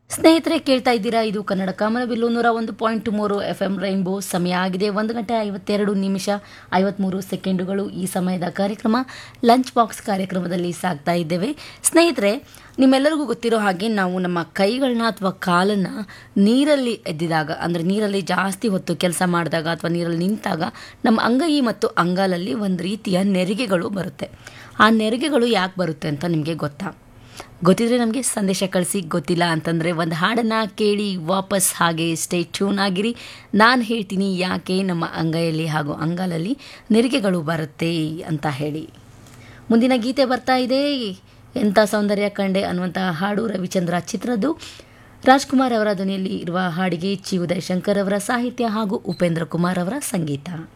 ಸ್ನೇಹಿತರೆ ಕೇಳ್ತಾ ಇದ್ದೀರಾ ಇದು ಕನ್ನಡ ಕಾಮನಬಿಲ್ಲು ನೂರ ಒಂದು ಪಾಯಿಂಟ್ ಮೂರು ಎಫ್ ಎಂ ರೈನ್ಬೋ ಸಮಯ ಆಗಿದೆ ಒಂದು ಗಂಟೆ ಐವತ್ತೆರಡು ನಿಮಿಷ ಐವತ್ಮೂರು ಸೆಕೆಂಡುಗಳು ಈ ಸಮಯದ ಕಾರ್ಯಕ್ರಮ ಲಂಚ್ ಬಾಕ್ಸ್ ಕಾರ್ಯಕ್ರಮದಲ್ಲಿ ಸಾಗ್ತಾ ಇದ್ದೇವೆ ಸ್ನೇಹಿತರೆ ನಿಮ್ಮೆಲ್ಲರಿಗೂ ಗೊತ್ತಿರೋ ಹಾಗೆ ನಾವು ನಮ್ಮ ಕೈಗಳನ್ನ ಅಥವಾ ಕಾಲನ್ನು ನೀರಲ್ಲಿ ಎದ್ದಿದಾಗ ಅಂದರೆ ನೀರಲ್ಲಿ ಜಾಸ್ತಿ ಹೊತ್ತು ಕೆಲಸ ಮಾಡಿದಾಗ ಅಥವಾ ನೀರಲ್ಲಿ ನಿಂತಾಗ ನಮ್ಮ ಅಂಗೈ ಮತ್ತು ಅಂಗಾಲಲ್ಲಿ ಒಂದು ರೀತಿಯ ನೆರಿಗೆಗಳು ಬರುತ್ತೆ ಆ ನೆರಿಗೆಗಳು ಯಾಕೆ ಬರುತ್ತೆ ಅಂತ ನಿಮಗೆ ಗೊತ್ತಾ ಗೊತ್ತಿದ್ರೆ ನಮಗೆ ಸಂದೇಶ ಕಳಿಸಿ ಗೊತ್ತಿಲ್ಲ ಅಂತಂದರೆ ಒಂದು ಹಾಡನ್ನು ಕೇಳಿ ವಾಪಸ್ ಹಾಗೆ ಸ್ಟೇ ಟ್ಯೂನ್ ಆಗಿರಿ ನಾನು ಹೇಳ್ತೀನಿ ಯಾಕೆ ನಮ್ಮ ಅಂಗೈಯಲ್ಲಿ ಹಾಗೂ ಅಂಗಾಲಲ್ಲಿ ನೆರಿಗೆಗಳು ಬರುತ್ತೆ ಅಂತ ಹೇಳಿ ಮುಂದಿನ ಗೀತೆ ಬರ್ತಾ ಇದೆ ಎಂಥ ಸೌಂದರ್ಯ ಕಂಡೆ ಅನ್ನುವಂತಹ ಹಾಡು ರವಿಚಂದ್ರ ಚಿತ್ರದ್ದು ರಾಜ್ಕುಮಾರ್ ಅವರ ಧ್ವನಿಯಲ್ಲಿ ಇರುವ ಹಾಡಿಗೆ ಚಿ ಉದಯ್ ಶಂಕರ್ ಅವರ ಸಾಹಿತ್ಯ ಹಾಗೂ ಉಪೇಂದ್ರ ಕುಮಾರ್ ಅವರ ಸಂಗೀತ